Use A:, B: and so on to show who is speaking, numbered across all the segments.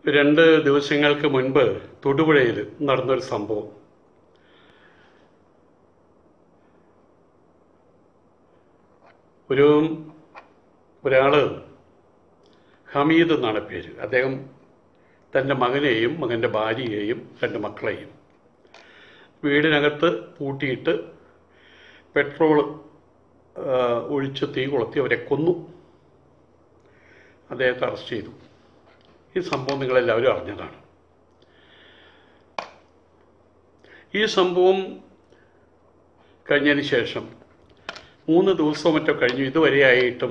A: രണ്ട് ദിവസങ്ങൾക്ക് മുൻപ് തൊടുപുഴയിൽ നടന്നൊരു സംഭവം ഒരു ഒരാൾ ഹമീദ് എന്നാണ് പേര് അദ്ദേഹം തൻ്റെ മകനെയും മകൻ്റെ ഭാര്യയെയും രണ്ട് മക്കളെയും വീടിനകത്ത് പൂട്ടിയിട്ട് പെട്രോൾ ഒഴിച്ച് തീ കൊളുത്തി അവരെ കൊന്നു അദ്ദേഹത്തെ അറസ്റ്റ് ചെയ്തു ഈ സംഭവം നിങ്ങളെല്ലാവരും അറിഞ്ഞതാണ് ഈ സംഭവം കഴിഞ്ഞതിന് ശേഷം മൂന്ന് ദിവസവും മറ്റോ കഴിഞ്ഞു ഇതുവരെയായിട്ടും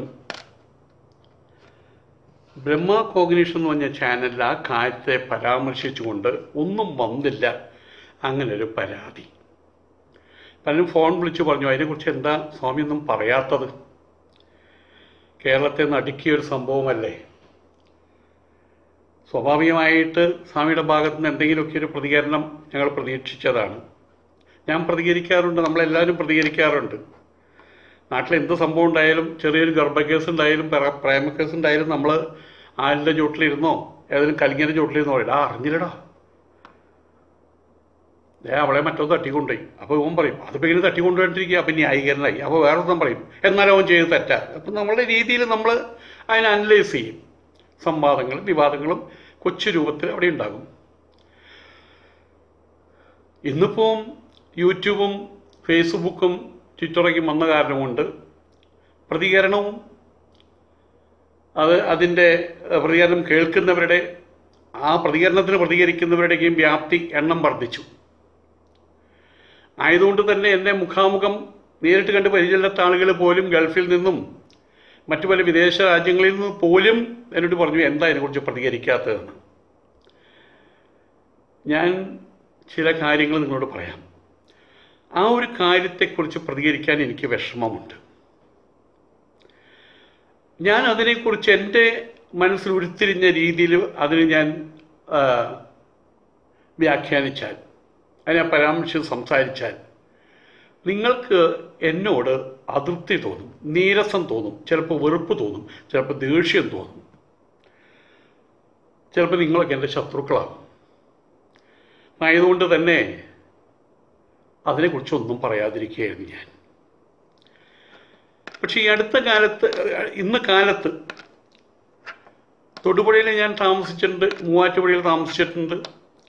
A: ബ്രഹ്മ കോഗ്നീഷൻ എന്ന് പറഞ്ഞ ചാനലിൽ ആ കാര്യത്തെ പരാമർശിച്ചുകൊണ്ട് ഒന്നും വന്നില്ല അങ്ങനെ ഒരു പരാതി പലരും ഫോൺ വിളിച്ചു പറഞ്ഞു അതിനെക്കുറിച്ച് എന്താ സ്വാമി ഒന്നും പറയാത്തത് കേരളത്തെ നടുക്കിയ ഒരു സംഭവമല്ലേ സ്വാഭാവികമായിട്ട് സ്വാമിയുടെ ഭാഗത്തു നിന്ന് എന്തെങ്കിലുമൊക്കെ ഒരു പ്രതികരണം ഞങ്ങൾ പ്രതീക്ഷിച്ചതാണ് ഞാൻ പ്രതികരിക്കാറുണ്ട് നമ്മളെല്ലാവരും പ്രതികരിക്കാറുണ്ട് നാട്ടിൽ എന്ത് സംഭവം ഉണ്ടായാലും ചെറിയൊരു ഗർഭക്കേസ് ഉണ്ടായാലും പ്ര- പ്രേമക്കേസ് ഉണ്ടായാലും നമ്മൾ ആലിൻ്റെ ചോട്ടിലിരുന്നോ ഏതെങ്കിലും കലിങ്ങിൻ്റെ ചോട്ടിലിരുന്നോ പറയും ആ അറിഞ്ഞില്ലടാ ഏ അവളെ മറ്റോ തട്ടിക്കൊണ്ടുപോയി അപ്പോൾ ഇവൻ പറയും അതിപ്പോൾ ഇങ്ങനെ തട്ടിക്കൊണ്ടുപോയിട്ടിരിക്കുക അപ്പം ന്യായീകരണമായി അപ്പോൾ വേറൊന്നും പറയും എന്നാലും അവൻ ചെയ്ത് തെറ്റാ അപ്പം നമ്മളുടെ രീതിയിൽ നമ്മൾ അതിനെ അനലൈസ് ചെയ്യും സംവാദങ്ങളും വിവാദങ്ങളും കൊച്ചു രൂപത്തിൽ അവിടെ ഉണ്ടാകും ഇന്നിപ്പോൾ യൂട്യൂബും ഫേസ്ബുക്കും ട്വിറ്ററൊക്കെ വന്ന കാരണം കൊണ്ട് പ്രതികരണവും അത് അതിൻ്റെ ഏഹ്, പ്രതികരണം കേൾക്കുന്നവരുടെ ആ പ്രതികരണത്തിന് പ്രതികരിക്കുന്നവരുടെയും വ്യാപ്തി എണ്ണം വർദ്ധിച്ചു ആയതുകൊണ്ട് തന്നെ എന്നെ മുഖാമുഖം നേരിട്ട് കണ്ട് പരിചയമില്ലാത്ത ആളുകൾ പോലും ഗൾഫിൽ നിന്നും മറ്റു പല വിദേശ രാജ്യങ്ങളിൽ നിന്ന് പോലും എന്നോട് പറഞ്ഞു എന്താ അതിനെക്കുറിച്ച് പ്രതികരിക്കാത്തതെന്ന് ഞാൻ ചില കാര്യങ്ങൾ നിങ്ങളോട് പറയാം ആ ഒരു കാര്യത്തെക്കുറിച്ച് പ്രതികരിക്കാൻ എനിക്ക് വിഷമമുണ്ട് ഞാൻ അതിനെക്കുറിച്ച് എൻ്റെ മനസ്സിൽ ഉരുത്തിരിഞ്ഞ രീതിയിൽ അതിന് ഞാൻ ആ, വ്യാഖ്യാനിച്ചാൽ അതിനെ പരാമർശിച്ച് സംസാരിച്ചാൽ നിങ്ങൾക്ക് എന്നോട് അതൃപ്തി തോന്നും നീരസം തോന്നും ചിലപ്പോൾ വെറുപ്പ് തോന്നും ചിലപ്പോൾ ദേഷ്യം തോന്നും ചിലപ്പോൾ നിങ്ങളൊക്കെ എൻ്റെ ശത്രുക്കളാകും ആയതുകൊണ്ട് തന്നെ അതിനെക്കുറിച്ചൊന്നും പറയാതിരിക്കുകയായിരുന്നു ഞാൻ പക്ഷേ ഈ അടുത്ത കാലത്ത് ഇന്ന് കാലത്ത് തൊടുപുഴയിൽ ഞാൻ താമസിച്ചിട്ടുണ്ട് മൂവാറ്റുപുഴയിൽ താമസിച്ചിട്ടുണ്ട്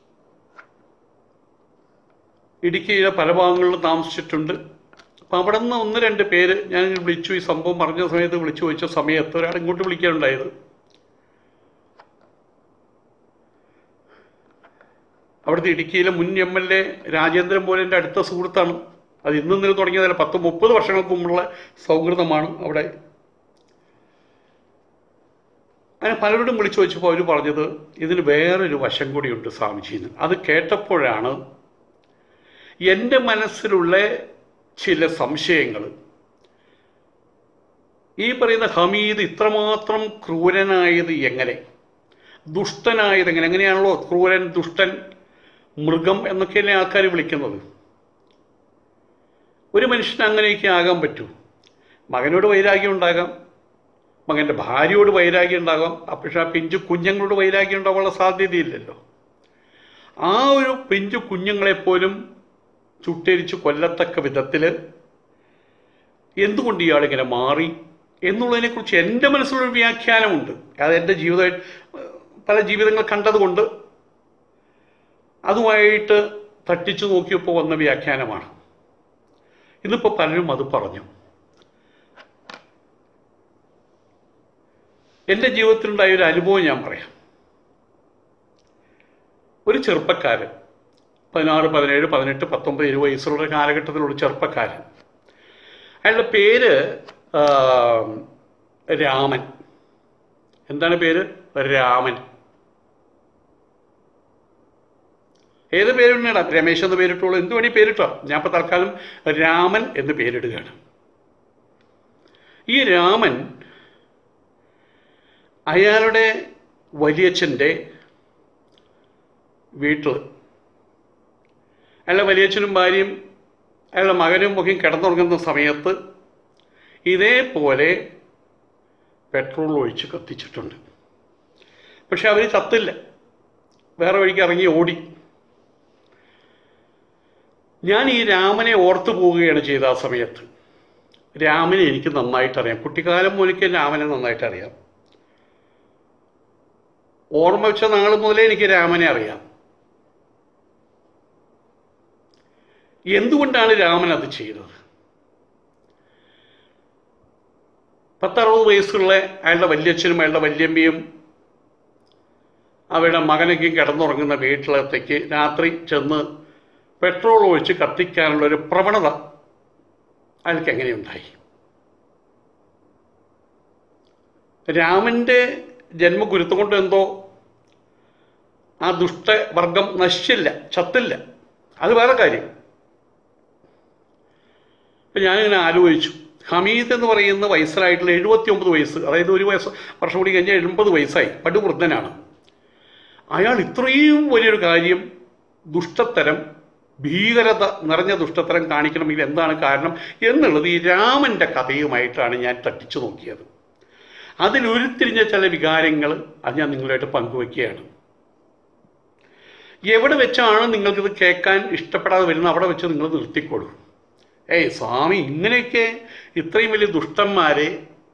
A: ഇടുക്കിയിലെ പല ഭാഗങ്ങളിലും താമസിച്ചിട്ടുണ്ട് അപ്പം അവിടെ നിന്ന് ഒന്ന് രണ്ട് പേര് ഞാൻ വിളിച്ചു ഈ സംഭവം പറഞ്ഞ സമയത്ത് വിളിച്ചു ചോദിച്ച സമയത്ത് ഒരാൾ ഇങ്ങോട്ട് വിളിക്കാനുണ്ടായത് അവിടുത്തെ ഇടുക്കിയിലെ മുൻ എം എൽ എ രാജേന്ദ്രൻ പോലെ എൻ്റെ അടുത്ത സുഹൃത്താണ് അത് ഇന്നും ഇന്നലെ തുടങ്ങിയതല്ല പത്ത് മുപ്പത് വർഷങ്ങൾക്ക് മുമ്പുള്ള സൗഹൃദമാണ് അവിടെ അങ്ങനെ പലരോടും വിളിച്ചു വെച്ചപ്പോൾ അവർ പറഞ്ഞത് ഇതിന് വേറൊരു വശം കൂടിയുണ്ട് സ്വാമിജിന്ന് അത് കേട്ടപ്പോഴാണ് എൻ്റെ മനസ്സിലുള്ള ചില സംശയങ്ങൾ ഈ പറയുന്ന ഹമീദ് ഇത്രമാത്രം ക്രൂരനായത് എങ്ങനെ ദുഷ്ടനായത് എങ്ങനെ എങ്ങനെയാണല്ലോ ക്രൂരൻ ദുഷ്ടൻ മൃഗം എന്നൊക്കെയല്ലേ ആൾക്കാർ വിളിക്കുന്നത് ഒരു മനുഷ്യന് അങ്ങനെയൊക്കെ ആകാൻ പറ്റൂ മകനോട് വൈരാഗ്യം ഉണ്ടാകാം മകൻ്റെ ഭാര്യയോട് വൈരാഗ്യം ഉണ്ടാകാം പക്ഷെ ആ പിഞ്ചു കുഞ്ഞുങ്ങളോട് വൈരാഗ്യം ഉണ്ടാവാനുള്ള സാധ്യതയില്ലല്ലോ ആ ഒരു പിഞ്ചു കുഞ്ഞുങ്ങളെപ്പോലും ചുട്ടരിച്ച് കൊല്ലത്തക്ക വിധത്തിൽ എന്തുകൊണ്ട് ഇയാളിങ്ങനെ മാറി എന്നുള്ളതിനെക്കുറിച്ച് എൻ്റെ മനസ്സിലൊരു വ്യാഖ്യാനമുണ്ട് അത് എൻ്റെ ജീവിത പല ജീവിതങ്ങൾ കണ്ടതുകൊണ്ട് അതുമായിട്ട് തട്ടിച്ചു നോക്കിയപ്പോൾ വന്ന വ്യാഖ്യാനമാണ് ഇന്നിപ്പോൾ പലരും അത് പറഞ്ഞു എൻ്റെ ജീവിതത്തിലുണ്ടായ ഒരു അനുഭവം ഞാൻ പറയാം ഒരു ചെറുപ്പക്കാരൻ പതിനാറ് പതിനേഴ് പതിനെട്ട് പത്തൊമ്പത് ഇരുപത് വയസ്സുള്ള ഒരു കാലഘട്ടത്തിലുള്ള ഒരു ചെറുപ്പക്കാരൻ അയാളുടെ പേര് ആ, രാമൻ എന്താണ് പേര് രാമൻ ഏത് പേരിടാം രമേശ് എന്ന് പേരിട്ടോളൂ എന്ത് വേണി പേരിട്ടോ ഞാൻ ഇപ്പോൾ തൽക്കാലം രാമൻ എന്ന് പേരിടുകയാണ് ഈ രാമൻ അയാളുടെ വലിയച്ഛൻ്റെ വീട്ടിൽ അയാളുടെ വലിയച്ഛനും ഭാര്യയും അയാളുടെ മകനും ഒക്കെ കിടന്നുറങ്ങുന്ന സമയത്ത് ഇതേപോലെ പെട്രോൾ ഒഴിച്ച് കത്തിച്ചിട്ടുണ്ട് പക്ഷെ അവർ ചത്തില്ല വേറെ വഴിക്ക് ഇറങ്ങി ഓടി ഞാൻ ഈ രാമനെ ഓർത്തു പോവുകയാണ് ചെയ്ത ആ സമയത്ത് രാമനെ എനിക്ക് നന്നായിട്ട് അറിയാം കുട്ടിക്കാലം മുതൽക്ക് രാമനെ നന്നായിട്ട് അറിയാം ഓർമ്മ വെച്ച നാൾ മുതലേ എനിക്ക് രാമനെ അറിയാം എന്തുകൊണ്ടാണ് രാമൻ അത് ചെയ്തത് പത്തറുപത് വയസ്സുള്ള അയാളുടെ വല്യച്ഛനും അയാളുടെ വല്യമ്മയും അവരുടെ മകനൊക്കെ കിടന്നുറങ്ങുന്ന വീട്ടിലത്തേക്ക് രാത്രി ചെന്ന് പെട്രോൾ ഒഴിച്ച് കത്തിക്കാനുള്ള ഒരു പ്രവണത അയാൾക്ക് എങ്ങനെയുണ്ടായി രാമൻ്റെ ജന്മഗുരുത്വം കൊണ്ട് എന്തോ ആ ദുഷ്ടവർഗം നശിച്ചില്ല ചത്തില്ല അത് വേറെ കാര്യം അപ്പം ഞാനിങ്ങനെ ആലോചിച്ചു ഹമീദ് എന്ന് പറയുന്ന വയസ്സിലായിട്ടുള്ള എഴുപത്തി ഒമ്പത് വയസ്സ് അതായത് ഒരു വയസ്സ് വർഷം കൂടി കഴിഞ്ഞാൽ എൺപത് വയസ്സായി പടുവൃദ്ധനാണ് അയാൾ ഇത്രയും വലിയൊരു കാര്യം ദുഷ്ടത്തരം ഭീകരത നിറഞ്ഞ ദുഷ്ടത്തരം കാണിക്കണമെങ്കിൽ എന്താണ് കാരണം എന്നുള്ളത് ഈ രാമൻ്റെ കഥയുമായിട്ടാണ് ഞാൻ തട്ടിച്ചു നോക്കിയത് അതിൽ ഉരുത്തിരിഞ്ഞ ചില വികാരങ്ങൾ അത് ഞാൻ നിങ്ങളുമായിട്ട് പങ്കുവയ്ക്കുകയാണ് എവിടെ വെച്ചാണ് നിങ്ങൾക്കിത് കേൾക്കാൻ ഇഷ്ടപ്പെടാതെ വരുന്നത് അവിടെ വെച്ച് നിങ്ങൾ നിർത്തിക്കൊള്ളൂ ഏയ് സ്വാമി ഇങ്ങനെയൊക്കെ ഇത്രയും വലിയ ദുഷ്ടന്മാരെ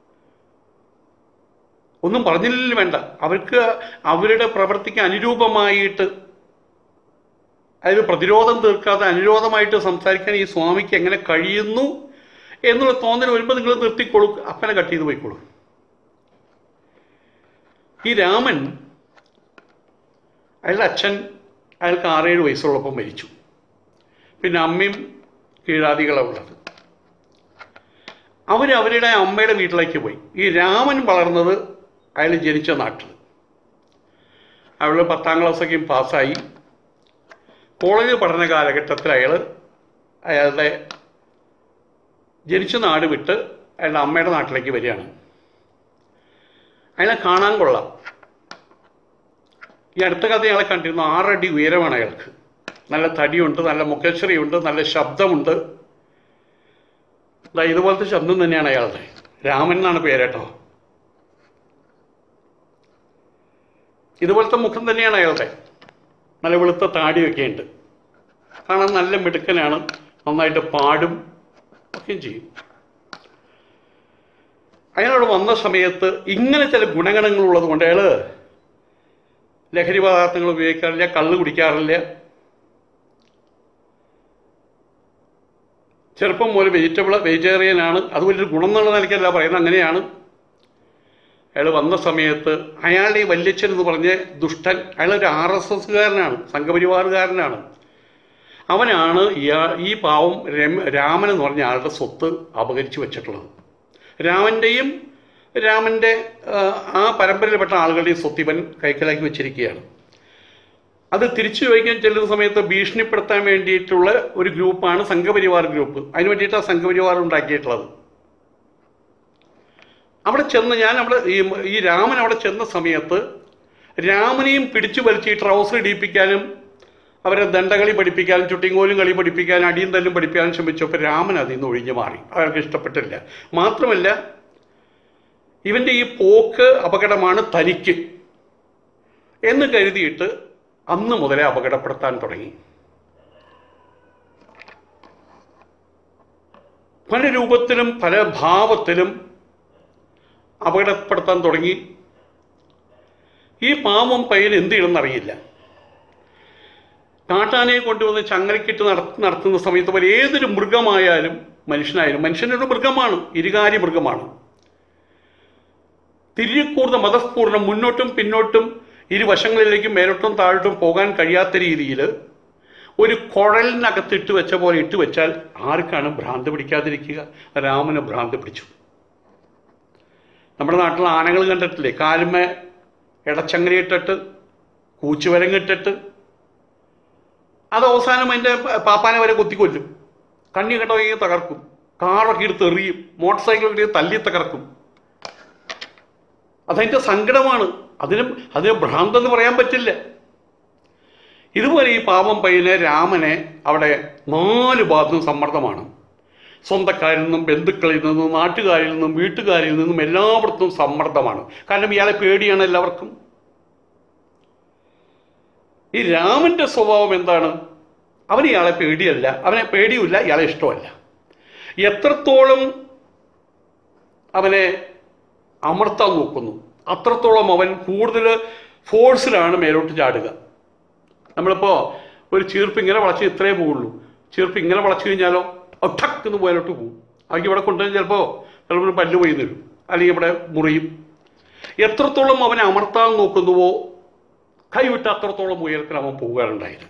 A: ഒന്നും പറഞ്ഞില്ലല്ലോ വേണ്ട അവർക്ക് അവരുടെ പ്രവൃത്തിക്ക് അനുരൂപമായിട്ട് അതായത് പ്രതിരോധം തീർക്കാതെ അനുരോധമായിട്ട് സംസാരിക്കാൻ ഈ സ്വാമിക്ക് എങ്ങനെ കഴിയുന്നു എന്നുള്ള തോന്നൽ വരുമ്പോൾ നിങ്ങൾ നിർത്തിക്കോളൂ അപ്പനെ കട്ട് ചെയ്ത് പോയിക്കോളൂ ഈ രാമൻ അയാളുടെ അച്ഛൻ അയാൾക്ക് ആറേഴ് വയസ്സുള്ളപ്പം മരിച്ചു പിന്നെ അമ്മയും കീഴാദികളാണ് ഉള്ളത് അവർ അവരുടെ അമ്മയുടെ വീട്ടിലേക്ക് പോയി ഈ രാമൻ വളർന്നത് അയാൾ ജനിച്ച നാട്ടിൽ അവൾ പത്താം ക്ലാസ്സൊക്കെയും പാസ്സായി കോളേജ് പഠന കാലഘട്ടത്തിൽ അയാൾ അയാളുടെ ജനിച്ച നാട് വിട്ട് അയാളുടെ അമ്മയുടെ നാട്ടിലേക്ക് വരികയാണ് അയാളെ കാണാൻ കൊള്ളാം ഈ അടുത്ത കഥ അയാളെ കണ്ടിരുന്നു ആറടി ഉയരമാണ് അയാൾക്ക് നല്ല തടിയുണ്ട് നല്ല മുഖശ്രീയുണ്ട് നല്ല ശബ്ദമുണ്ട് ദാ ഇതുപോലത്തെ ശബ്ദം തന്നെയാണ് അയാളുടെ രാമൻ എന്നാണ് പേരേട്ടോ ഇതുപോലത്തെ മുഖം തന്നെയാണ് അയാളുടെ നല്ല വെളുത്ത താടിയൊക്കെ ഉണ്ട് കാണാൻ നല്ല മിടുക്കനാണ് നന്നായിട്ട് പാടും ഒക്കെയും ചെയ്യും അയാളോട് വന്ന സമയത്ത് ഇങ്ങനെ ചില ഗുണഗണങ്ങളുള്ളത് കൊണ്ട് അയാൾ ലഹരി പദാർത്ഥങ്ങൾ ഉപയോഗിക്കാറില്ല കള്ള് കുടിക്കാറില്ല ചെറുപ്പം മുതൽ വെജിറ്റബിൾ വെജിറ്റേറിയൻ ആണ് അത് വലിയൊരു ഗുണം എന്നുള്ള നിലയ്ക്കല്ല പറയുന്നത് അങ്ങനെയാണ് അയാൾ വന്ന സമയത്ത് അയാളുടെ ഈ വല്യച്ഛൻ എന്ന് പറഞ്ഞ ദുഷ്ടൻ അയാൾ ഒരു ആർ എസ് എസ്സുകാരനാണ് സംഘപരിവാറുകാരനാണ് അവനാണ് ഇയാ ഈ പാവം രമ രാമൻ എന്ന് പറഞ്ഞ ആളുടെ സ്വത്ത് അപകരിച്ചു വെച്ചിട്ടുള്ളത് രാമൻ്റെയും രാമൻ്റെ ആ, ആ പരമ്പരയിൽപ്പെട്ട ആളുകളുടെയും സ്വത്ത് ഇവൻ കൈക്കലാക്കി വെച്ചിരിക്കുകയാണ് അത് തിരിച്ചു ചോദിക്കാൻ ചെല്ലുന്ന സമയത്ത് ഭീഷണിപ്പെടുത്താൻ വേണ്ടിയിട്ടുള്ള ഒരു ഗ്രൂപ്പാണ് സംഘപരിവാർ ഗ്രൂപ്പ് അതിന് വേണ്ടിയിട്ടാണ് സംഘപരിവാർ ഉണ്ടാക്കിയിട്ടുള്ളത് അവിടെ ചെന്ന് ഞാൻ അവിടെ ഈ ഈ രാമൻ അവിടെ ചെന്ന സമയത്ത് രാമനെയും പിടിച്ചു വലിച്ച് ഈ ട്രൗസർ ഇടിപ്പിക്കാനും അവരെ ദണ്ഡകളി പഠിപ്പിക്കാനും ചുട്ടിങ്കോലും കളി പഠിപ്പിക്കാനും അടിയും തല്ലും പഠിപ്പിക്കാനും ശ്രമിച്ചപ്പോൾ രാമൻ അതിൽ നിന്ന് ഒഴിഞ്ഞു മാറി അയാൾക്ക് ഇഷ്ടപ്പെട്ടില്ല മാത്രമല്ല ഇവൻ്റെ ഈ പോക്ക് അപകടമാണ് തനിക്ക് എന്ന് കരുതിയിട്ട് അന്ന് മുതലേ അപകടപ്പെടുത്താൻ തുടങ്ങി പല രൂപത്തിലും പല ഭാവത്തിലും അപകടപ്പെടുത്താൻ തുടങ്ങി ഈ പാവം പയ്യൻ എന്ത് ചെയ്യണമെന്നറിയില്ല കാട്ടാനയെ കൊണ്ടുവന്ന് ചങ്ങലക്കിട്ട് നട- നടത്തുന്ന സമയത്ത് പോലെ ഏതൊരു മൃഗമായാലും മനുഷ്യനായാലും മനുഷ്യനൊരു മൃഗമാണ് ഇരുകാരി മൃഗമാണ് തിരികൂർന്ന മതപൂർണ്ണം മുന്നോട്ടും പിന്നോട്ടും ഇരുവശങ്ങളിലേക്കും മേലോട്ടും താഴോട്ടും പോകാൻ കഴിയാത്ത രീതിയിൽ ഒരു കുഴലിനകത്ത് ഇട്ട് വെച്ച പോലെ ഇട്ട് വെച്ചാൽ ആർക്കാണ് ഭ്രാന്ത് പിടിക്കാതിരിക്കുക രാമന് ഭ്രാന്ത് പിടിച്ചു നമ്മുടെ നാട്ടിൽ ആനകൾ കണ്ടിട്ടില്ലേ കാലുമേ ഇടച്ചങ്ങരയിട്ടിട്ട് കൂച്ചുവരങ്ങിട്ടിട്ട് അത് അവസാനം അതിൻ്റെ പാപ്പാനെ വരെ കുത്തിക്കൊല്ലും കണ്ണി കണ്ടോ തകർക്കും കാറൊക്കെ എടുത്ത് എറിയും മോട്ടോർ സൈക്കിളൊക്കെ എടുത്ത് തല്ലി തകർക്കും അതതിൻ്റെ സങ്കടമാണ് അതിനും അതിന് ഭ്രാന്തെന്ന് പറയാൻ പറ്റില്ല ഇതുപോലെ ഈ പാവം പയ്യനെ രാമനെ അവിടെ നാല് ഭാഗത്തും സമ്മർദ്ദമാണ് സ്വന്തക്കാരിൽ നിന്നും ബന്ധുക്കളിൽ നിന്നും നാട്ടുകാരിൽ നിന്നും വീട്ടുകാരിൽ നിന്നും എല്ലായിടത്തും സമ്മർദ്ദമാണ് കാരണം ഇയാളെ പേടിയാണ് എല്ലാവർക്കും ഈ രാമന്റെ സ്വഭാവം എന്താണ് അവന് ഇയാളെ പേടിയല്ല അവനെ പേടിയുമില്ല ഇയാളെ ഇഷ്ടമല്ല എത്രത്തോളം അവനെ അമർത്താൻ നോക്കുന്നു അത്രത്തോളം അവൻ കൂടുതൽ ഫോഴ്സിലാണ് മേലോട്ട് ചാടുക നമ്മളിപ്പോൾ ഒരു ചീർപ്പ് ഇങ്ങനെ വളച്ച് ഇത്രേ പോവുള്ളൂ ചീർപ്പ് ഇങ്ങനെ വളച്ചു കഴിഞ്ഞാലോ ഒട്ടക്ക് എന്ന് മേലോട്ട് പോകും അവർക്ക് ഇവിടെ കൊണ്ടുവന്ന് ചിലപ്പോൾ ചിലപ്പോൾ ഒരു പല്ല് പോയി തരും അല്ലെങ്കിൽ ഇവിടെ മുറിയും എത്രത്തോളം അവനെ അമർത്താൻ നോക്കുന്നുവോ കൈവിട്ട് അത്രത്തോളം ഉയരത്തിൽ അവൻ പോകാറുണ്ടായിരുന്നു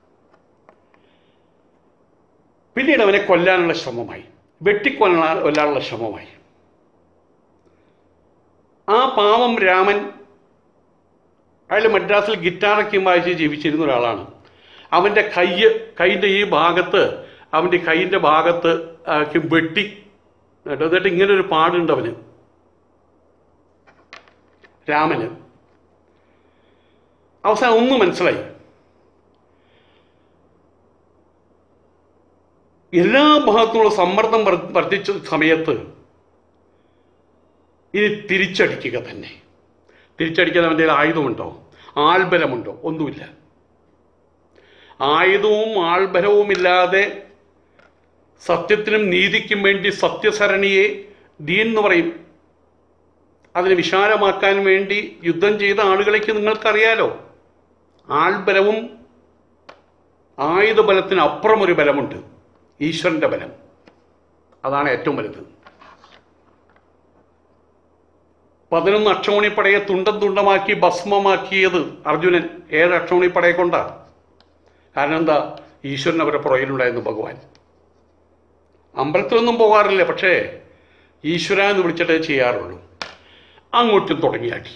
A: പിന്നീട് അവനെ കൊല്ലാനുള്ള ശ്രമമായി വെട്ടിക്കൊല്ലാൻ കൊല്ലാനുള്ള ശ്രമമായി ആ പാവം രാമൻ അയാൾ മദ്രാസിൽ ഗിറ്റാറൊക്കെ വായിച്ച് ജീവിച്ചിരുന്ന ഒരാളാണ് അവൻ്റെ കയ്യ് കൈൻ്റെ ഈ ഭാഗത്ത് അവൻ്റെ കൈയിൻ്റെ ഭാഗത്ത് ആക്കി വെട്ടി കേട്ടോ എന്നിട്ട് ഇങ്ങനെ ഒരു പാടുണ്ട് അവന് രാമന് അവസാനം ഒന്ന് മനസ്സിലായി എല്ലാ ഭാഗത്തുമുള്ള സമ്മർദ്ദം വർ- വർദ്ധിച്ച സമയത്ത് ഇനി തിരിച്ചടിക്കുക തന്നെ തിരിച്ചടിക്കാൻ അവൻ്റെ കയ്യിൽ ആയുധമുണ്ടോ ആൾബലമുണ്ടോ ഒന്നുമില്ല ആയുധവും ആൾബലവും ഇല്ലാതെ സത്യത്തിനും നീതിക്കും വേണ്ടി സത്യസരണിയെ ദീൻ എന്ന് പറയും അതിനെ വിശാലമാക്കാൻ വേണ്ടി യുദ്ധം ചെയ്ത ആളുകളേക്ക് നിങ്ങൾക്കറിയാലോ ആൾബലവും ആയുധബലത്തിന് അപ്പുറം ഒരു ബലമുണ്ട് ഈശ്വരന്റെ ബലം അതാണ് ഏറ്റവും വലുത് പതിനൊന്ന് അക്ഷോണിപ്പടയെ തുണ്ടം തുണ്ടമാക്കി ഭസ്മമാക്കിയത് അർജുനൻ ഏഴ് അക്ഷോണിപ്പടയെ കൊണ്ടാണ് കാരണം എന്താ ഈശ്വരൻ അവരുടെ പുറകിലുണ്ടായിരുന്നു ഭഗവാൻ അമ്പലത്തിലൊന്നും പോകാറില്ല പക്ഷേ ഈശ്വര എന്ന് വിളിച്ചിട്ടേ ചെയ്യാറുള്ളൂ അങ്ങോട്ടും തുടങ്ങിയാക്കി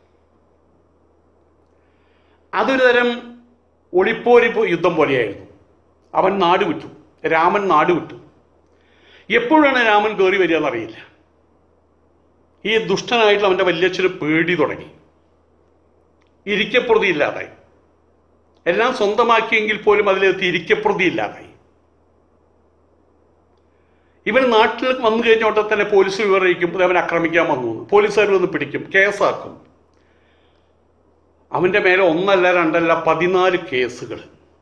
A: അതൊരു തരം ഒളിപ്പോരി പോ- യുദ്ധം പോലെയായിരുന്നു അവൻ നാട് വിട്ടു രാമൻ നാട് വിട്ടു എപ്പോഴാണ് രാമൻ കയറി വരിക എന്നറിയില്ല ഈ ദുഷ്ടനായിട്ടുള്ള അവൻ്റെ വല്യച്ഛന് പേടി തുടങ്ങി ഇരിക്കപ്രതി ഇല്ലാതായി എല്ലാം സ്വന്തമാക്കിയെങ്കിൽ പോലും അതിലെത്തി ഇരിക്കപ്രതി ഇല്ലാതായി ഇവൻ നാട്ടിൽ വന്നു കഴിഞ്ഞ ഉടനെ തന്നെ പോലീസ് വിവറിയിക്കും അവൻ ആക്രമിക്കാൻ വന്നു എന്ന്. പോലീസുകാർ വന്ന് പിടിക്കും കേസാക്കും അവൻ്റെ മേലെ ഒന്നല്ല രണ്ടല്ല പതിനാല് കേസുകൾ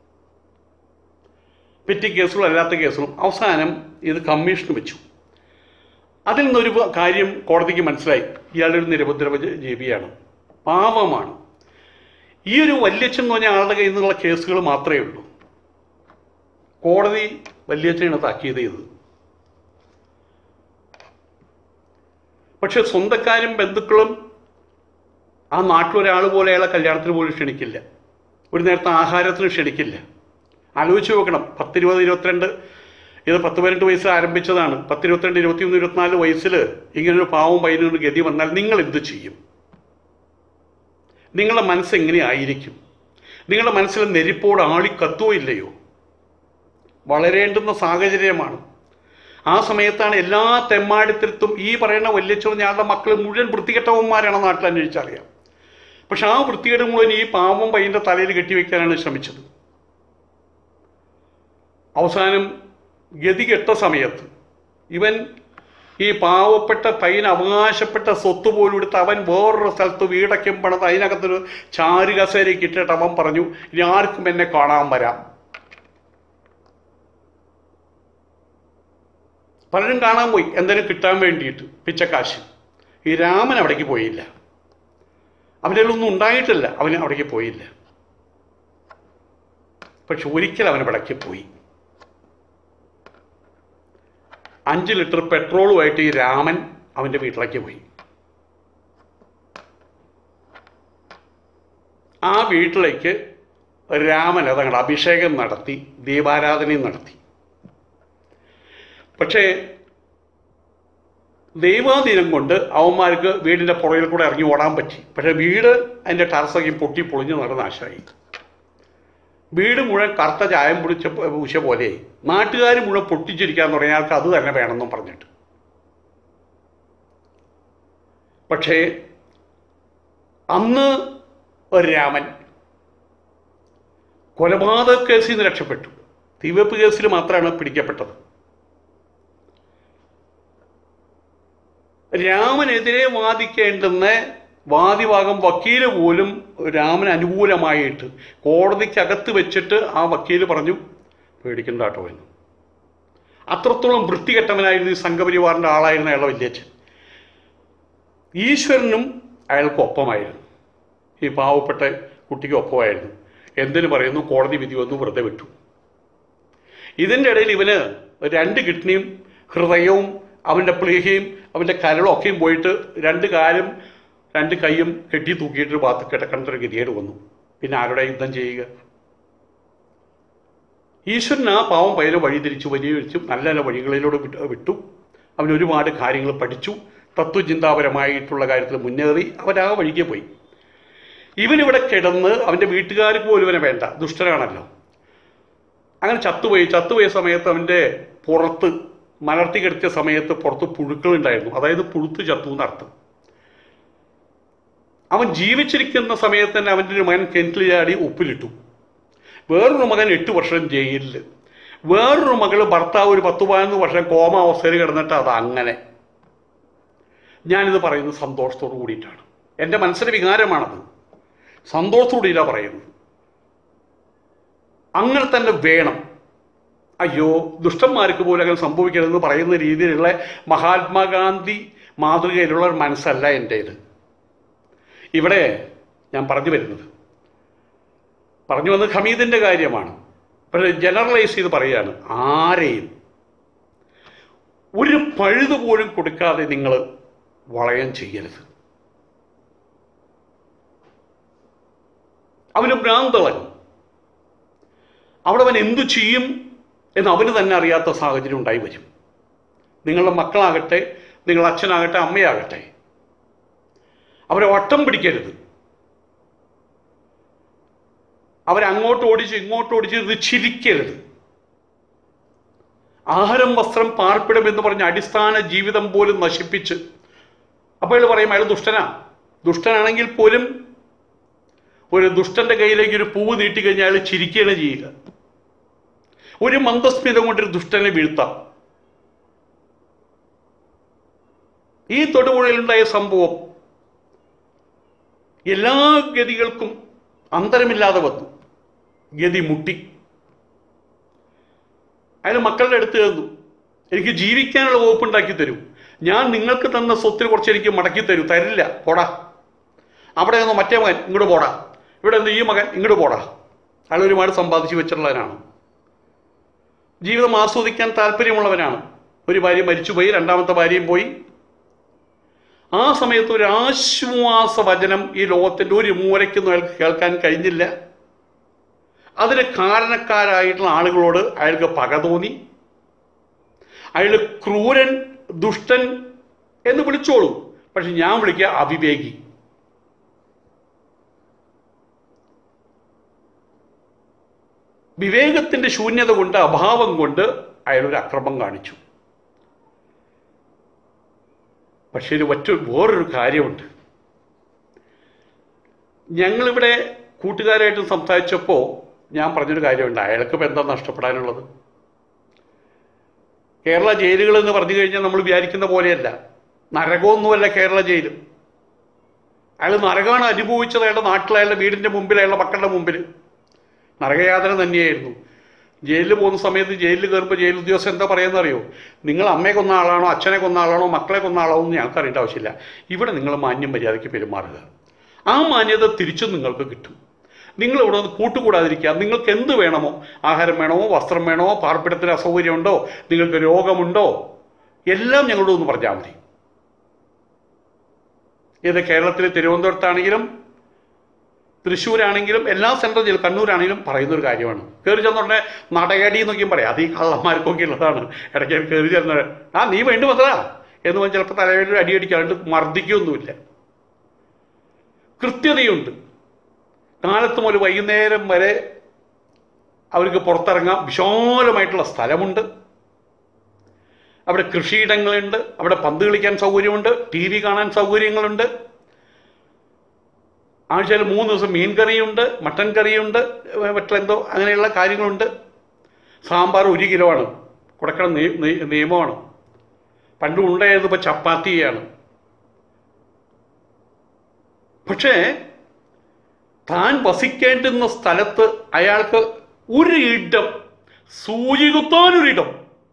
A: പെറ്റി കേസുകളും അല്ലാത്ത കേസുകളും അവസാനം ഇത് കമ്മീഷന് വെച്ചു അതിൽ നിന്നൊരു കാര്യം കോടതിക്ക് മനസ്സിലായി ഇയാളൊരു നിരപദ്രവ ജ- ജീവിയാണ് പാവമാണ് ഈ ഒരു വല്യച്ഛൻ എന്ന് പറഞ്ഞ ആളുടെ കയ്യിൽ നിന്നുള്ള കേസുകൾ മാത്രമേ ഉള്ളൂ കോടതി വല്യച്ഛനാണ് താക്കീത് ചെയ്തത് പക്ഷെ സ്വന്തക്കാരും ബന്ധുക്കളും ആ നാട്ടിലൊരാൾ പോലെ അയാളെ കല്യാണത്തിന് പോലും ക്ഷണിക്കില്ല ഒരു നേരത്തെ ആഹാരത്തിന് ക്ഷണിക്കില്ല ആലോചിച്ച് നോക്കണം പത്തിരുപത് ഇരുപത്തിരണ്ട് ഇത് പത്ത് പതിനെട്ട് വയസ്സിൽ ആരംഭിച്ചതാണ് പത്തിരുപത്തിരണ്ട് ഇരുപത്തിയൊന്ന് ഇരുപത്തിനാല് വയസ്സിൽ ഇങ്ങനൊരു പാവം പയ്യനൊരു ഗതി വന്നാൽ നിങ്ങൾ എന്ത് ചെയ്യും നിങ്ങളുടെ മനസ്സ് എങ്ങനെയായിരിക്കും നിങ്ങളുടെ മനസ്സിൽ നെരിപ്പോട് ആളി കത്തുവോ ഇല്ലയോ വളരേണ്ടുന്ന സാഹചര്യമാണ് ആ സമയത്താണ് എല്ലാ തെമ്മാടിത്തരത്തും ഈ പറയുന്ന വല്യച്ചോ ഞാളുടെ മക്കൾ മുഴുവൻ വൃത്തികെട്ടവന്മാരാണ് നാട്ടിൽ അന്വേഷിച്ചറിയാം പക്ഷെ ആ വൃത്തികേട് മുഴുവൻ ഈ പാവം പയ്യൻ്റെ തലയിൽ കെട്ടിവെക്കാനാണ് ശ്രമിച്ചത് അവസാനം ഗതികെട്ട സമയത്ത് ഇവൻ ഈ പാവപ്പെട്ട പയ്യന് അവകാശപ്പെട്ട സ്വത്ത് പോലും എടുത്ത് അവൻ വേറൊരു സ്ഥലത്ത് വീടൊക്കെ പണിത് അതിനകത്തൊരു ചാരു കസേരയ്ക്ക് ഇട്ടിട്ട് അവൻ പറഞ്ഞു ഇനി ആർക്കും എന്നെ കാണാൻ വരാം പലരും കാണാൻ പോയി എന്തെങ്കിലും കിട്ടാൻ വേണ്ടിയിട്ട് പിച്ചക്കാശ് ഈ രാമൻ അവിടേക്ക് പോയില്ല അവൻ്റെ ഒന്നും ഉണ്ടായിട്ടില്ല അവൻ അവിടേക്ക് പോയില്ല പക്ഷെ ഒരിക്കൽ അവൻ ഇവിടേക്ക് പോയി അഞ്ച് ലിറ്റർ പെട്രോളുമായിട്ട് ഈ രാമൻ അവൻ്റെ വീട്ടിലേക്ക് പോയി ആ വീട്ടിലേക്ക് രാമൻ അതങ്ങടെ അഭിഷേകം നടത്തി ദീപാരാധനയും നടത്തി പക്ഷേ ദൈവാധീനം കൊണ്ട് അവന്മാർക്ക് വീടിൻ്റെ പുറകിൽ കൂടെ ഇറങ്ങി ഓടാൻ പറ്റി പക്ഷേ വീട് അതിൻ്റെ ടർസൊക്കെ പൊട്ടി പൊളിഞ്ഞ് നട നാശമായി വീട് മുഴുവൻ കറുത്ത ചായം പിടിച്ച പൂശ പോലെ നാട്ടുകാർ മുഴുവൻ പൊട്ടിച്ചിരിക്കാൻ തുടങ്ങിയ ആൾക്ക് അത് തന്നെ വേണമെന്നും പറഞ്ഞിട്ട് പക്ഷേ അന്ന് ഒരു രാമൻ കൊലപാതക കേസിൽ നിന്ന് രക്ഷപ്പെട്ടു തീവെപ്പ് കേസിൽ മാത്രമാണ് പിടിക്കപ്പെട്ടത് രാമനെതിരെ വാദിക്കേണ്ടുന്ന വാദിഭാഗം വക്കീല് പോലും രാമന് അനുകൂലമായിട്ട് കോടതിക്കകത്ത് വെച്ചിട്ട് ആ വക്കീല് പറഞ്ഞു പേടിക്കണ്ട കേട്ടോ എന്ന് അത്രത്തോളം വൃത്തികെട്ടവനായിരുന്നു ഈ സംഘപരിവാറിൻ്റെ ആളായിരുന്ന അയാളുടെ വല്യച്ഛൻ ഈശ്വരനും അയാൾക്ക് ഒപ്പമായിരുന്നു ഈ പാവപ്പെട്ട കുട്ടിക്ക് ഒപ്പമായിരുന്നു എന്തിനു പറയുന്നു കോടതി വിധി വന്നു വെറുതെ വിട്ടു ഇതിൻ്റെ ഇടയിൽ ഇവന് രണ്ട് കിഡ്നിയും ഹൃദയവും അവൻ്റെ പ്ലീഹയും അവൻ്റെ കരളും ഒക്കെയും പോയിട്ട് രണ്ട് കാലും രണ്ട് കൈയും കെട്ടി തൂക്കിയിട്ട് ഭാഗത്ത് കിടക്കേണ്ട ഒരു ഗതികേട് വന്നു പിന്നെ ആരുടെ യുദ്ധം ചെയ്യുക ഈശ്വരൻ ആ പാവം പയ്യനെ വഴി തിരിച്ചു വലിയ തിരിച്ചു നല്ല നല്ല വഴികളിലൂടെ വിട്ടു വിട്ടു അവൻ ഒരുപാട് കാര്യങ്ങൾ പഠിച്ചു തത്വചിന്താപരമായിട്ടുള്ള കാര്യത്തിൽ മുന്നേറി അവൻ ആ വഴിക്ക് പോയി ഇവനിവിടെ കിടന്ന് അവൻ്റെ വീട്ടുകാർക്ക് പോലും ഇവനെ വേണ്ട ദുഷ്ടനാണല്ലോ അങ്ങനെ ചത്തുപോയി ചത്തുപോയ സമയത്ത് അവൻ്റെ പുറത്ത് മലർത്തി കിടത്തിയ സമയത്ത് പുറത്ത് പുഴുക്കളുണ്ടായിരുന്നു അതായത് പുഴുത്ത് ചത്തു എന്നർത്ഥം അവൻ ജീവിച്ചിരിക്കുന്ന സമയത്ത് തന്നെ അവൻ്റെ ഒരു മകൻ കിണറ്റിൽ ചാടി ഉപ്പിലിട്ടു വേറൊരു മകൻ എട്ട് വർഷം ജയിലിൽ വേറൊരു മകള് ഭർത്താവ് ഒരു പത്ത് പതിനൊന്ന് വർഷം കോമ അവസ്ഥയിൽ കിടന്നിട്ട് അത് അങ്ങനെ ഞാനിത് പറയുന്നത് സന്തോഷത്തോടു കൂടിയിട്ടാണ് എൻ്റെ മനസ്സിൻ്റെ വികാരമാണത് സന്തോഷത്തോടെയില്ല പറയുന്നത് അങ്ങനെ തന്നെ വേണം അയ്യോ ദുഷ്ടന്മാർക്ക് പോലും അങ്ങനെ സംഭവിക്കരുതെന്ന് പറയുന്ന രീതിയിലുള്ള മഹാത്മാഗാന്ധി മാതൃകയിലുള്ള ഒരു മനസ്സല്ല എൻ്റേത് ഇവിടെ ഞാൻ പറഞ്ഞു വരുന്നത് പറഞ്ഞു വന്നത് ഹമീദിൻ്റെ കാര്യമാണ് പക്ഷേ ജനറലൈസ് ചെയ്ത് പറയുകയാണ് ആരെയും ഒരു പഴുത് പോലും കൊടുക്കാതെ നിങ്ങൾ വളയം ചെയ്യരുത് അവന് ഭ്രാന്തളകും അവിടെ അവൻ എന്തു ചെയ്യും എന്ന് അവന് തന്നെ അറിയാത്ത സാഹചര്യം ഉണ്ടായി വരും നിങ്ങളുടെ മക്കളാകട്ടെ നിങ്ങളുടെ അച്ഛനാകട്ടെ അമ്മയാകട്ടെ അവരെ വട്ടം പിടിക്കരുത് അവരങ്ങോട്ട് ഓടിച്ച് ഇങ്ങോട്ട് ഓടിച്ച് ഇത് ചിരിക്കരുത് ആഹാരം വസ്ത്രം പാർപ്പിടം എന്ന് പറഞ്ഞ അടിസ്ഥാന ജീവിതം പോലും നശിപ്പിച്ച് അപ്പോൾ അയാൾ പറയും അയാൾ ദുഷ്ടനാ ദുഷ്ടനാണെങ്കിൽ പോലും ഒരു ദുഷ്ടന്റെ കയ്യിലേക്ക് ഒരു പൂവ് നീട്ടിക്കഴിഞ്ഞാൽ അയാൾ ചിരിക്കുകയാണ് ചെയ്യുക ഒരു മന്ദസ്മിതം കൊണ്ടൊരു ദുഷ്ടനെ വീഴ്ത്താം ഈ തൊടുപുഴയിലുണ്ടായ സംഭവം എല്ലാ ഗതികൾക്കും അന്തരമില്ലാതെ വന്നു ഗതി മുട്ടി അയാൾ മക്കളുടെ അടുത്ത് തന്നു എനിക്ക് ജീവിക്കാനുള്ള വകുപ്പുണ്ടാക്കി തരൂ ഞാൻ നിങ്ങൾക്ക് തന്ന സ്വത്തിന് കുറച്ച് എനിക്ക് മടക്കി തരൂ തരില്ല പോടാ അവിടെ നിന്ന് മറ്റേ മകൻ ഇങ്ങോട്ട് പോടാ ഇവിടെ നിന്ന് ഈ മകൻ ഇങ്ങോട്ട് പോടാ അയാൾ ഒരുപാട് സമ്പാദിച്ചു വെച്ചിട്ടുള്ളവനാണ് ജീവിതം ആസ്വദിക്കാൻ താല്പര്യമുള്ളവനാണ് ഒരു ഭാര്യ മരിച്ചുപോയി രണ്ടാമത്തെ ഭാര്യയും പോയി ആ സമയത്ത് ഒരു ആശ്വാസ വചനം ഈ ലോകത്തിൻ്റെ ഒരു മൂലയ്ക്കൊന്നും അയാൾക്ക് കേൾക്കാൻ കഴിഞ്ഞില്ല അതിന് കാരണക്കാരായിട്ടുള്ള ആളുകളോട് അയാൾക്ക് പക തോന്നി അയാൾ ക്രൂരൻ ദുഷ്ടൻ എന്ന് വിളിച്ചോളൂ പക്ഷെ ഞാൻ വിളിക്കുക അവിവേകി വിവേകത്തിന്റെ ശൂന്യത കൊണ്ട് അഭാവം കൊണ്ട് അയാളൊരു അക്രമം കാണിച്ചു പക്ഷേ ഇത് മറ്റൊരു വേറൊരു കാര്യമുണ്ട് ഞങ്ങളിവിടെ കൂട്ടുകാരായിട്ട് സംസാരിച്ചപ്പോൾ ഞാൻ പറഞ്ഞൊരു കാര്യമുണ്ട് അയാൾക്ക് ഇപ്പം എന്താ നഷ്ടപ്പെടാനുള്ളത് കേരള ജയിലുകൾ എന്ന് പറഞ്ഞു കഴിഞ്ഞാൽ നമ്മൾ വിചാരിക്കുന്ന പോലെയല്ല നരകമൊന്നുമല്ല കേരള ജയിലും അയാൾ നരകമാണ് അനുഭവിച്ചത് അയാളുടെ നാട്ടിൽ അയാളുടെ വീടിൻ്റെ മുമ്പിൽ അയാളുടെ മക്കളുടെ മുമ്പിൽ നരകയാതന തന്നെയായിരുന്നു ജയിലിൽ പോകുന്ന സമയത്ത് ജയിലിൽ കയറുമ്പോൾ ജയിൽ ഉദ്യോഗസ്ഥൻ എന്താ പറയുന്നത് അറിയോ നിങ്ങൾ അമ്മയെ കൊന്ന ആളാണോ അച്ഛനെ കൊന്ന ആളാണോ മക്കളെ കൊന്ന ആളാണോ എന്ന് ഞങ്ങൾക്ക് അറിയേണ്ട ആവശ്യമില്ല ഇവിടെ നിങ്ങൾ മാന്യം മര്യാദയ്ക്ക് പെരുമാറുക ആ മാന്യത തിരിച്ചും നിങ്ങൾക്ക് കിട്ടും നിങ്ങൾ ഇവിടെ നിന്ന് കൂട്ടുകൂടാതിരിക്കുക നിങ്ങൾക്ക് എന്ത് വേണമോ ആഹാരം വേണമോ വസ്ത്രം വേണമോ പാർപ്പിടത്തിന് അസൗകര്യമുണ്ടോ നിങ്ങൾക്ക് രോഗമുണ്ടോ എല്ലാം ഞങ്ങളോട് ഒന്ന് പറഞ്ഞാൽ മതി ഇത് കേരളത്തിലെ തിരുവനന്തപുരത്താണെങ്കിലും തൃശ്ശൂരാണെങ്കിലും എല്ലാ സെൻട്രൽ ജയിൽ കണ്ണൂരാണെങ്കിലും പറയുന്ന ഒരു കാര്യമാണ് കയറി ചെന്നുടനെ നടയടി എന്നൊക്കെയും പറയാം അത് ഈ കള്ളന്മാർക്കൊക്കെ ഉള്ളതാണ് ഇടയ്ക്ക് കയറി ചെന്നത് ആ നീ വേണ്ടി വന്നതാ എന്ന് പറഞ്ഞ് ചിലപ്പോൾ തലവേദന അടി അടിക്കാണ്ട് മർദ്ദിക്കൊന്നുമില്ല കൃത്യതയുണ്ട് കാലത്ത് മുതൽ വൈകുന്നേരം വരെ അവർക്ക് പുറത്തിറങ്ങാം വിശാലമായിട്ടുള്ള സ്ഥലമുണ്ട് അവിടെ കൃഷിയിടങ്ങളുണ്ട് അവിടെ പന്ത് കളിക്കാൻ സൗകര്യമുണ്ട് ടി വി കാണാൻ സൗകര്യങ്ങളുണ്ട് ആഴ്ചയിൽ മൂന്ന് ദിവസം മീൻ കറിയുണ്ട് മട്ടൻ കറിയുണ്ട് മറ്റെന്തോ അങ്ങനെയുള്ള കാര്യങ്ങളുണ്ട് സാമ്പാർ ഒരു കിലോ ആണ് കൊടുക്കണം നിയ- നിയ- നിയമമാണ് പണ്ട് ഉണ്ടായത് ഇപ്പോൾ ചപ്പാത്തിയാണ് പക്ഷേ താൻ വസിക്കേണ്ടുന്ന സ്ഥലത്ത് അയാൾക്ക് ഒരു ഇടം സൂചി കുത്താനൊരിടം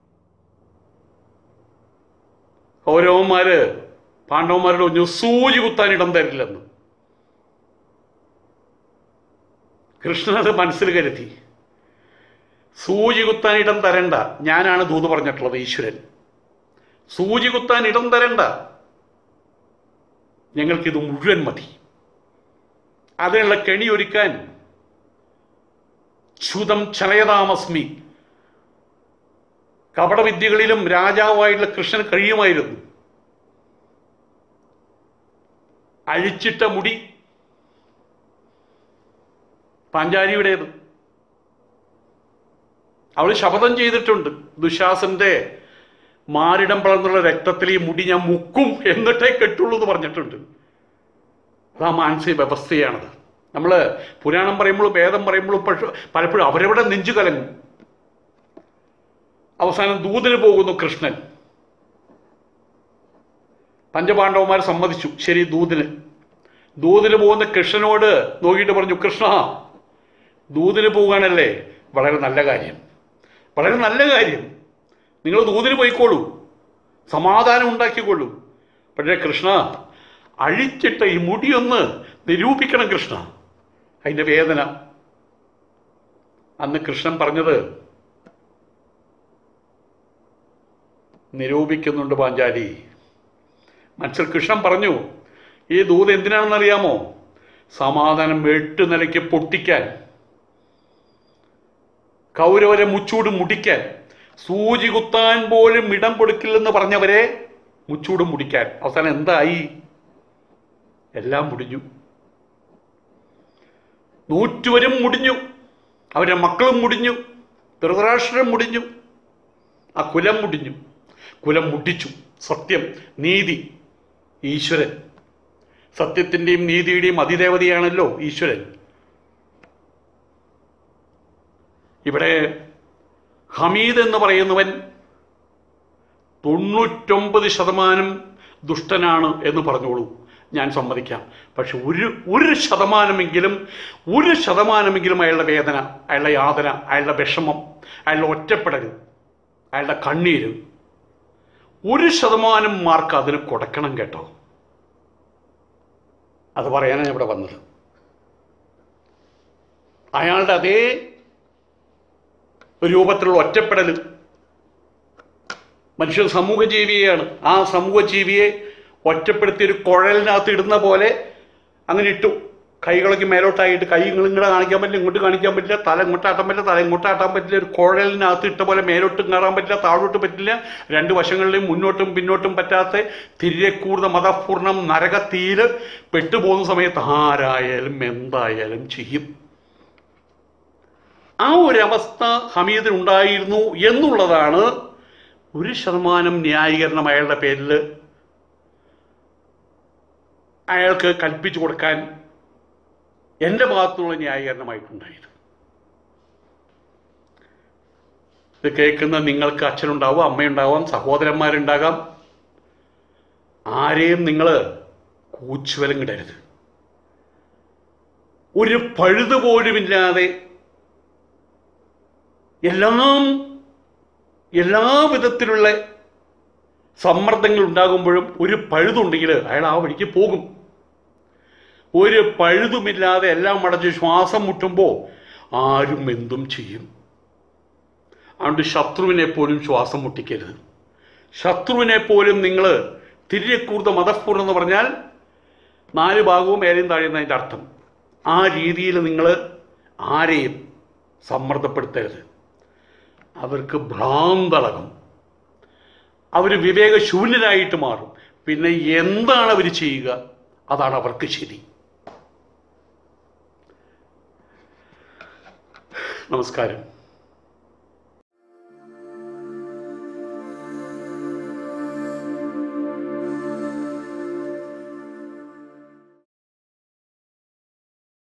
A: കൗരവന്മാര് പാണ്ഡവന്മാരോട് പറഞ്ഞു സൂചി കുത്താൻ ഇടം തരില്ലെന്ന് കൃഷ്ണൻ അത് മനസ്സിൽ കരുതി സൂചി കുത്താൻ ഇടം തരണ്ട ഞാനാണ് ദൂത് പറഞ്ഞിട്ടുള്ളത് ഈശ്വരൻ സൂചി കുത്താൻ ഇടം തരണ്ട ഞങ്ങൾക്കിത് മുഴുവൻ മതി അതിനുള്ള കെണി ഒരുക്കാൻ ക്ഷുതം ചലയതാമസ്മി കപടവിദ്യകളിലും രാജാവായിട്ടുള്ള കൃഷ്ണൻ കഴിയുമായിരുന്നു അഴിച്ചിട്ട മുടി പാഞ്ചാലിയുടേത് അവൾ ശപഥം ചെയ്തിട്ടുണ്ട് ദുശാസന്റെ മാരിടം വളർന്നുള്ള രക്തത്തിൽ ഈ മുടി ഞാൻ മുക്കും എന്നിട്ടേ കെട്ടുള്ളൂ എന്ന് പറഞ്ഞിട്ടുണ്ട് അതാ മാനസിക വ്യവസ്ഥയാണത് നമ്മൾ പുരാണം പറയുമ്പോഴും വേദം പറയുമ്പോഴും പക്ഷെ പലപ്പോഴും അവരവിടെ നെഞ്ചു കലങ്ങും അവസാനം ദൂതിന് പോകുന്നു കൃഷ്ണൻ പഞ്ചപാണ്ഡവന്മാർ സമ്മതിച്ചു ശരി ദൂതിന് ദൂതിന് പോകുന്ന കൃഷ്ണനോട് നോക്കിയിട്ട് പറഞ്ഞു കൃഷ്ണ ദൂതിന് പോകാനല്ലേ വളരെ നല്ല കാര്യം വളരെ നല്ല കാര്യം നിങ്ങൾ ദൂതിന് പോയിക്കോളൂ സമാധാനം ഉണ്ടാക്കിക്കൊള്ളൂ പക്ഷേ കൃഷ്ണ അഴിച്ചിട്ട ഈ മുടിയൊന്ന് നിരൂപിക്കണം കൃഷ്ണ അതിൻ്റെ വേദന അന്ന് കൃഷ്ണൻ പറഞ്ഞത് നിരൂപിക്കുന്നുണ്ട് പാഞ്ചാലി മനസ്സിൽ കൃഷ്ണൻ പറഞ്ഞു ഈ ദൂത് എന്തിനാണെന്ന് അറിയാമോ സമാധാനം എട്ട് നിലയ്ക്ക് പൊട്ടിക്കാൻ കൗരവരെ മുച്ചൂട് മുടിക്കാൻ സൂചി കുത്താൻ പോലും ഇടം കൊടുക്കില്ലെന്ന് പറഞ്ഞവരെ മുച്ചൂട് മുടിക്കാൻ അവസാനം എന്തായി എല്ലാം മുടിഞ്ഞു നൂറ്റുവരും മുടിഞ്ഞു അവരുടെ മക്കളും മുടിഞ്ഞു ധൃതരാഷ്ട്രം മുടിഞ്ഞു ആ കുലം മുടിഞ്ഞു കുലം മുടിച്ചു സത്യം നീതി ഈശ്വരൻ സത്യത്തിൻ്റെയും നീതിയുടെയും അതിദേവതയാണല്ലോ ഈശ്വരൻ ഇവിടെ ഹമീദ് എന്ന് പറയുന്നവൻ തൊണ്ണൂറ്റൊമ്പത് ശതമാനം ദുഷ്ടനാണ് എന്ന് പറഞ്ഞോളൂ ഞാൻ സമ്മതിക്കാം പക്ഷെ ഒരു ഒരു ശതമാനമെങ്കിലും ഒരു ശതമാനമെങ്കിലും അയാളുടെ വേദന അയാളുടെ യാതന അയാളുടെ വിഷമം അയാളുടെ ഒറ്റപ്പെടൽ അയാളുടെ കണ്ണീര് ഒരു ശതമാനം മാർക്ക് അതിന് കൊടുക്കണം കേട്ടോ അത് പറയാനാണ് ഇവിടെ വന്നത് അയാളുടെ അതേ രൂപത്തിലുള്ള ഒറ്റപ്പെടൽ മനുഷ്യൻ സമൂഹജീവിയാണ് ആ സമൂഹജീവിയെ ഒറ്റപ്പെടുത്തി ഒരു കുഴലിനകത്ത് ഇടുന്ന പോലെ അങ്ങനെ ഇട്ടു കൈകളൊക്കെ മേലോട്ടായിട്ട് കൈ ഇങ്ങോട്ട് കാണിക്കാൻ പറ്റില്ല ഇങ്ങോട്ട് കാണിക്കാൻ പറ്റില്ല തല ഇങ്ങോട്ടാട്ടാൻ പറ്റില്ല തല ഇങ്ങോട്ടാട്ടാൻ പറ്റില്ല ഒരു കുഴലിനകത്ത് ഇട്ട പോലെ മേലോട്ടും കയറാൻ പറ്റില്ല താഴോട്ട് പറ്റില്ല രണ്ട് വശങ്ങളിലും മുന്നോട്ടും പിന്നോട്ടും പറ്റാത്ത തിരികെക്കൂടുന്ന മതപൂർണ്ണം നരകത്തീര് പെട്ടുപോകുന്ന സമയത്ത് ആരായാലും എന്തായാലും ചെയ്യും ആ ഒരു അവസ്ഥ ഹമീദിനുണ്ടായിരുന്നു എന്നുള്ളതാണ് ഒരു ശതമാനം ന്യായീകരണം അയാളുടെ പേരിൽ അയാൾക്ക് കൽപ്പിച്ചു കൊടുക്കാൻ എൻ്റെ ഭാഗത്തുനിന്നുള്ള ന്യായീകരണമായിട്ടുണ്ടായത് ഇത് കേൾക്കുന്ന നിങ്ങൾക്ക് അച്ഛനുണ്ടാവും അമ്മയുണ്ടാവാം സഹോദരന്മാരുണ്ടാകാം ആരെയും നിങ്ങൾ കൂച്ചുവലം കിടരുത് ഒരു പഴുത് പോലുമില്ലാതെ എല്ലാം എല്ലാ വിധത്തിലുള്ള സമ്മർദ്ദങ്ങൾ ഉണ്ടാകുമ്പോഴും ഒരു പഴുതുണ്ടെങ്കിൽ അയാൾ ആ വഴിക്ക് പോകും ഒരു പഴുതുമില്ലാതെ എല്ലാം അടച്ച് ശ്വാസം മുട്ടുമ്പോൾ ആരും എന്തും ചെയ്യും അതുകൊണ്ട് ശത്രുവിനെ പോലും ശ്വാസം മുട്ടിക്കരുത് ശത്രുവിനെ പോലും നിങ്ങൾ തിരികെക്കൂർത്ത മതപൂർണ്ണം എന്ന് പറഞ്ഞാൽ നാല് ഭാഗവും മേലെയും താഴെയെന്നതിൻ്റെ അർത്ഥം ആ രീതിയിൽ നിങ്ങൾ ആരെയും സമ്മർദ്ദപ്പെടുത്തരുത് അവർക്ക് ഭ്രാന്തളകം അവർ വിവേകശൂന്യരായിട്ട് മാറും പിന്നെ എന്താണ് അവർ ചെയ്യുക അതാണ് അവർക്ക് ശരി നമസ്കാരം